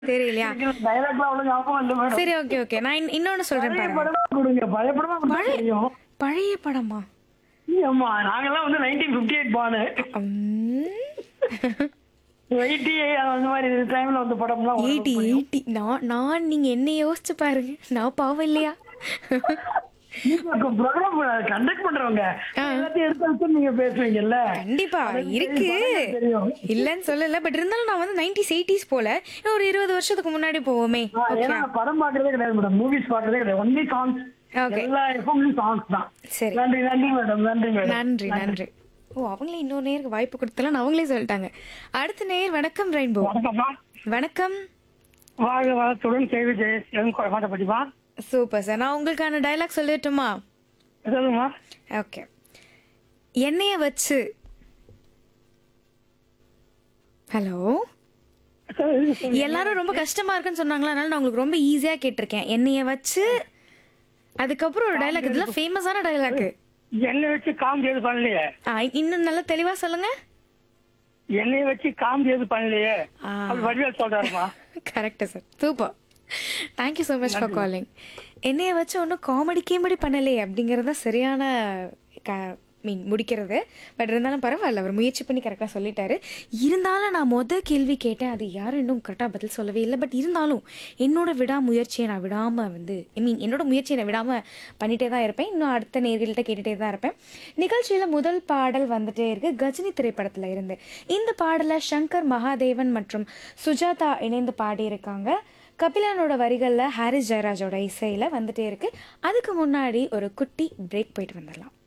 தெரியலையா டயலாக்லாம் அவ்வளவு ஞாபகம் இல்ல மேடம் சரி ஓகே ஓகே நான் இன்- இன்னொன்னு சொல்றேன் பழைய பாருங்க படமா கொடுங்க பழைய படமா கொடுத்தா பழைய தெரியும் பழைய படமா ஆமா நாங்கெல்லாம் வந்து நைன்டீன் பிப்டி எயிட் பானு எயிட்டி அந்த மாதிரி டைம்ல வந்து படம்லாம் எயிட்டி எயிட்டி நான் நான் நீங்க என்ன யோசிச்சு பாருங்க நான் பாவம் இல்லையா ப்ரோக்ராம் கண்டக்ட் பண்றவங்க எல்லாத்தையும் எடுத்து எடுத்து நீங்க பேசுவீங்கல்ல கண்டிப்பா எனக்கு இருக்கு தெரியும், தெரியும். இல்லன்னு சொல்லல பட் இருந்தாலும் நான் வந்து நைன்டிஸ் எயிட்டிஸ் போல இன்னும் ஒரு இருபது வருஷத்துக்கு முன்னாடி போவோமே ஆ, ஏன்னா நான் படம் பாக்குறதே கிடையாது மேடம் மூவிஸ் பாக்குறதே கிடையாது ஒன்லி சாங்ஸ் Okay. எல்லா எஃப்எம்லயும் சாங்ஸ் தான் சரி நன்றி நன்றி மேடம் நன்றி மேடம் நன்றி நன்றி ஓ அவங்களே இன்னொரு நேருக்கு வாய்ப்பு கொடுத்தலாம் அவங்களே சொல்லிட்டாங்க அடுத்த நேர் வணக்கம் ரெயின்போ வணக்கம்மா வணக்கம் வாழ்க வளத்துடன் கேள்வி ஜெயஸ் குழந்தை படிப்பா சூப்பர் சார் நான் உங்களுக்கான டயலாக் சொல்லட்டுமா சொல்லுமா ஓகே எண்ணெயை வச்சு ஹலோ எல்லாரும் ரொம்ப கஷ்டமா இருக்குன்னு சொன்னாங்களா அதனால நான் உங்களுக்கு ரொம்ப ஈஸியா கேட்டிருக்கேன் எண்ணெயை வச்சு அதுக்கப்புறம் ஒரு டயலாக் இதெல்லாம் ஃபேமஸான டயலாக் எண்ணெய் வச்சு காமெடி எது பண்ணலையே இன்னும் நல்லா தெளிவா சொல்லுங்க எண்ணெய் வச்சு காமெடி எது பண்ணலையே ஆ. அப்படி வடிவேல் சொல்றாருமா correct sir super thank you so much for calling என்னைய வச்சு ஒன்றும் காமெடி கீமெடி பண்ணலையே அப்படிங்கிறது தான் சரியான க மீன் முடிக்கிறது பட் இருந்தாலும் பரவாயில்ல அவர் முயற்சி பண்ணி கரெக்டாக சொல்லிட்டாரு இருந்தாலும் நான் மொதல் கேள்வி கேட்டேன் அது யாரும் இன்னும் கரெக்டாக பதில் சொல்லவே இல்லை பட் இருந்தாலும் என்னோட விடாமுயற்சியை நான் விடாமல் வந்து ஐ மீன் என்னோட முயற்சியை நான் விடாமல் பண்ணிகிட்டே தான் இருப்பேன் இன்னும் அடுத்த நேர்கள்ட்ட கேட்டுகிட்டே தான் இருப்பேன் நிகழ்ச்சியில் முதல் பாடல் வந்துட்டே இருக்கு கஜினி திரைப்படத்தில் இருந்து இந்த பாடலை சங்கர் மகாதேவன் மற்றும் சுஜாதா இணைந்து பாடியிருக்காங்க கபிலனோட வரிகளில் ஹாரிஸ் ஜெயராஜோட இசையில் வந்துட்டே இருக்கு அதுக்கு முன்னாடி ஒரு குட்டி பிரேக் போயிட்டு வந்துடலாம்